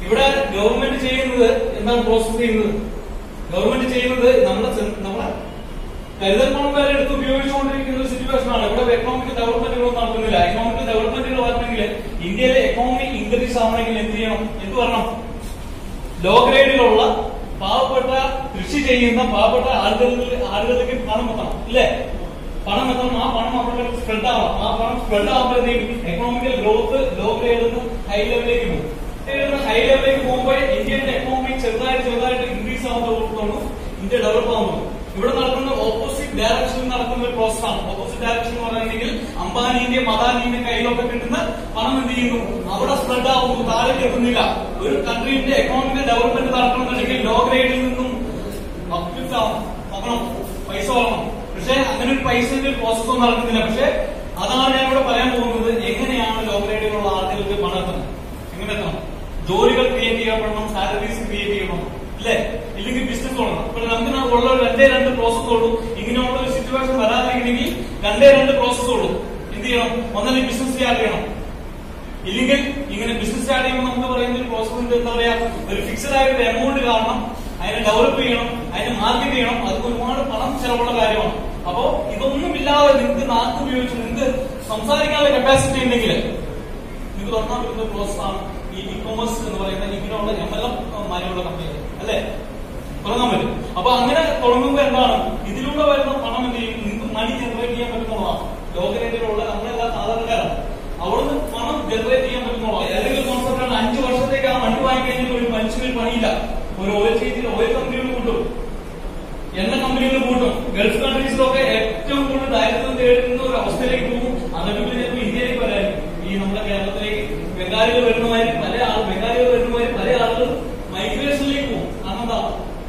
ഇവിടെ ഗവൺമെന്റ് ചെയ്യുന്നത് എന്താണ് പ്രോസസ് ചെയ്യുന്നത് ഗവൺമെന്റ് ചെയ്യുന്നത് നമ്മുടെ സെ- നമ്മുടെ കരുതൽ പണം വരെ എടുത്ത് ഉപയോഗിച്ചുകൊണ്ടിരിക്കുന്ന ഒരു സിറ്റുവേഷൻ ആണ് ഇവിടെ എക്കണോമിക് ഡെവലപ്മെന്റുകളൊന്നും നടക്കുന്നില്ല എക്കണോമിക് ഡെവലപ്മെന്റുകൾ വരണമെങ്കിൽ ഇന്ത്യയിലെ എക്കണോമി ഇൻക്രീസ് ആവണമെങ്കിൽ എന്ത് ചെയ്യണം എന്ത് വരണം ലോ ഗ്രേഡിലുള്ള പാവപ്പെട്ട കൃഷി ചെയ്യുന്ന പാവപ്പെട്ട ആളുകളിൽ ആളുകളിലേക്ക് പണം എത്തണം ഇല്ലേ പണം എത്തണം ആ പണം അവിടെ സ്പ്രെഡ് ആവണം ആ പണം സ്പ്രെഡ് ആകുമ്പോഴത്തേക്കും എക്കണോമിക്കൽ ഗ്രോത്ത് ലോ ഗ്രേഡിൽ നിന്ന് ഹൈ ലെവലിലേക്ക് പോകും ഹൈ ലെവലിലേക്ക് പോകുമ്പോൾ ഇന്ത്യയുടെ എക്കണോമി ചെറുതായിട്ട് ചെറുതായിട്ട് ഇൻക്രീസ് ആവുന്നതോടൊപ്പം ഇന്ത്യ ഡെവലപ്പ് ആവുന്നു ഇവിടെ നടക്കുന്ന ഓപ്പോസിറ്റ് ഡയറക്ഷനിൽ നടക്കുന്ന ഒരു പ്രോസസ് ആണ് ഓപ്പോസിറ്റ് ഡയറക്ഷൻ എന്ന് പറയുന്നെങ്കിൽ അംബാനിന്റെ മദാനിന്റെ കയ്യിലൊക്കെ കിട്ടുന്ന പണം എന്ത് ചെയ്യുന്നു അവിടെ സ്പ്രെഡ് ആവുന്നു താഴേക്ക് എത്തുന്നില്ല ഒരു കൺട്രീന്റെ എക്കണോമിക്കൽ ഡെവലപ്മെന്റ് നടക്കണമെന്നുണ്ടെങ്കിൽ ലോ ഗ്രേഡിൽ നിന്നും uplift ആവണം. നോക്കണം പൈസ വരണം പക്ഷെ അങ്ങനെ ഒരു പൈസന്റെ ഒരു പ്രോസസ് ഒന്നും നടക്കുന്നില്ല പക്ഷെ അതാണ് ഞാൻ ഇവിടെ പറയാൻ പോകുന്നത് എങ്ങനെയാണ് ലോ ഗ്രേഡിലുള്ള ആളുകൾക്ക് പണം എത്തുന്നത് എങ്ങനെ എത്തണം ജോലികൾ ക്രിയേറ്റ് ചെയ്യപ്പെടണം സാലറീസ് ക്രിയേറ്റ് ചെയ്യണം ഇല്ലേ ഇല്ലെങ്കിൽ ബിസിനസ് തുടങ്ങണം ഇപ്പൊ നമുക്ക് ന- ഉള്ള ഒരു രണ്ടേ രണ്ട് പ്രോസസ് ഉള്ളൂ ഇങ്ങനെയുള്ള ഒരു സിറ്റുവേഷൻ വരാതിരിക്കണമെങ്കിൽ രണ്ടേ രണ്ട് പ്രോസസ് ഉള്ളൂ എന്ത് ചെയ്യണം ഒന്നല്ലെങ്കിൽ ബിസിനസ് സ്റ്റാർട്ട് ചെയ്യണം ഇല്ലെങ്കിൽ ഇങ്ങനെ ബിസിനസ് സ്റ്റാർട്ട് ചെയ്യുമ്പോൾ നമുക്ക് പറയുന്ന ഒരു പ്രോസസ് എന്താ പറയാ ഒരു ഫിക്സഡ് ആയ ഒരു എമൗണ്ട് കാണണം അതിനെ ഡെവലപ്പ് ചെയ്യണം അതിനെ മാർക്കറ്റ് ചെയ്യണം അത് ഒരുപാട് പണം ചെലവുള്ള കാര്യമാണ് അപ്പോ ഇതൊന്നും ഇല്ലാതെ നിങ്ങൾക്ക് നാക്ക് ഉപയോഗിച്ച് നിങ്ങൾക്ക് സംസാരിക്കാനുള്ള കപ്പാസിറ്റി ഉണ്ടെങ്കിൽ നിങ്ങൾക്ക് തുറക്കാൻ പറ്റുന്ന പ്രോസസ് ആണ് ഈ ഇ കൊമേഴ്സ് എന്ന് പറയുന്ന ഇങ്ങനെയുള്ള എം എൽ എം മാരിയുള്ള കമ്പനി അല്ലെ തുടങ്ങാൻ പറ്റും അപ്പൊ അങ്ങനെ തുടങ്ങുമ്പോൾ എന്താണ് ഇതിലൂടെ വരുന്ന പണം എന്ത് ചെയ്യും നിങ്ങൾക്ക് മണി ജനറേറ്റ് ചെയ്യാൻ പറ്റുന്നതാണ് ലോകരേറ്റിലുള്ള നമ്മളെല്ലാം സാധാരണക്കാരാണ് അവിടുന്ന് പണം ജനറേറ്റ് ചെയ്യാൻ പറ്റുന്നതോ അല്ലെങ്കിൽ കോൺസെപ്റ്റാണ് അഞ്ചു വർഷത്തേക്ക് ആ വണ്ടി വാങ്ങിക്കഴിഞ്ഞാൽ ഒരു മനുഷ്യന് പണിയില്ല ഒരു ഓയിൽ ചെയ്തിൽ ഓയിൽ കമ്പനികൾ കൂട്ടും എണ്ണ കമ്പനികൾ കൂട്ടും ഗൾഫ് കൺട്രീസിലൊക്കെ ഏറ്റവും കൂടുതൽ ദാരിദ്ര്യം നേരിടുന്ന ഒരു അവസ്ഥയിലേക്ക് പോകും അതൊക്കെ പിന്നെ ഇപ്പൊ ഇന്ത്യയിലേക്ക് വരാൻ ഈ നമ്മുടെ കേരളത്തിലേക്ക് ബംഗാളികൾ വരുന്നമാതിരി പല ആൾ ബംഗാളികൾ വരുന്നമാതിരി പല ആളുകൾ മൈഗ്രേഷനിലേക്ക് പോകും കാരണം എന്താ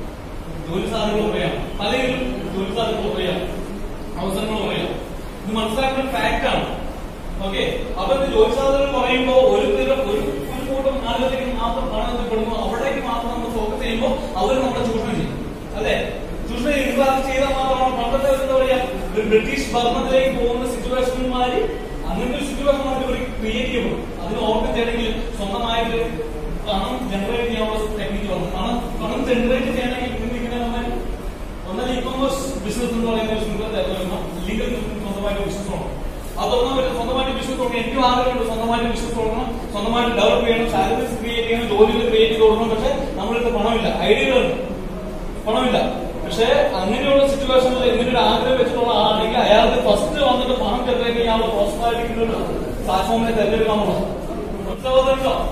ജോലി സാധ്യതകൾ കുറയാണ് പലരും ജോലി സാധ്യതകൾ കുറയാണ് അവസരങ്ങൾ കുറയാണ് ഇത് മനസ്സിലാക്കുന്ന ഒരു ഫാക്ട് ആണ് ഓക്കെ അപ്പൊ ഇത് ജോലി സാധ്യതകൾ കുറയുമ്പോ ഒരു തരം ഒരു ഒരു കൂട്ടം ആളുകളിലേക്ക് മാത്രം പണം എത്തിപ്പെടുന്നു അവിടേക്ക് മാത്രം നമ്മൾ ഫോക്കസ് ചെയ്യുമ്പോൾ അവർ നമ്മളെ ചൂഷണം ചെയ്യും അല്ലെ ചൂഷണം ചെയ്യുക ചെയ്താൽ മാത്രമാണ് പണ്ടത്തെ എന്താ പറയാ ഒരു ബ്രിട്ടീഷ് ഭരണത്തിലേക്ക് പോകുന്ന സിറ്റുവേഷന്മാര് അങ്ങനത്തെ ഒരു സിറ്റുവേഷൻ നമുക്ക് ക്രിയേറ്റ് ചെയ്യപ്പെടും അതിന് ഓർമ്മ ചെയ്യണമെങ്കിൽ സ്വന്തമായിട്ട് പണം ജനറേറ്റ് ചെയ്യാനുള്ള ടെക്നിക്ക് വന്നു പണം പണം ജനറേറ്റ് ചെയ്യണമെങ്കിൽ ഇങ്ങനെ ഇങ്ങനെ നമ്മൾ ഒന്നല്ല ഇ കൊമേഴ്സ് ബിസിനസ് എന്ന് പറയുന്ന ഒരു സിംഗിൾ ലീഗൽ സ്വന്തമായിട്ട് ബിസിനസ് തുടങ്ങണം അത് തുടങ്ങാൻ പറ്റും സ്വന്തമായിട്ട് ബിസിനസ് തുടങ്ങണം എനിക്ക് ആഗ്രഹമുണ്ട് സ്വന്തമായിട്ട് ബിസിനസ് തുടങ്ങണം സ്വന്തമായിട്ട് ഡെവലപ്പ് ചെയ്യണം സാലറീസ് ക്രിയേറ്റ് ചെയ്യണം ജോലികൾ ക്രിയേറ്റ് ചെയ്ത് കൊടുക്കണം പക്ഷെ നമ്മളിത് പണമില്ല ഐഡിയകളുണ്ട് പണമില്ല പക്ഷെ അങ്ങനെയുള്ള സിറ്റുവേഷനിൽ ഇങ്ങനെ ഒരു ആഗ്രഹം വെച്ചിട്ടുള്ള ആളാണെങ്കിൽ അയാൾക്ക് ഫസ്റ്റ് വന്നിട്ട് പണം ജനറേറ്റ് ചെയ്യാനുള്ള പ്രോത്സാഹിപ്പിക്കുന്ന ഒരു പ്ലാറ്റ്ഫോമിനെ തെരഞ്ഞെടുക്കാന്നുള്ളത് മനസ്സിലാവുന്നുണ്ടോ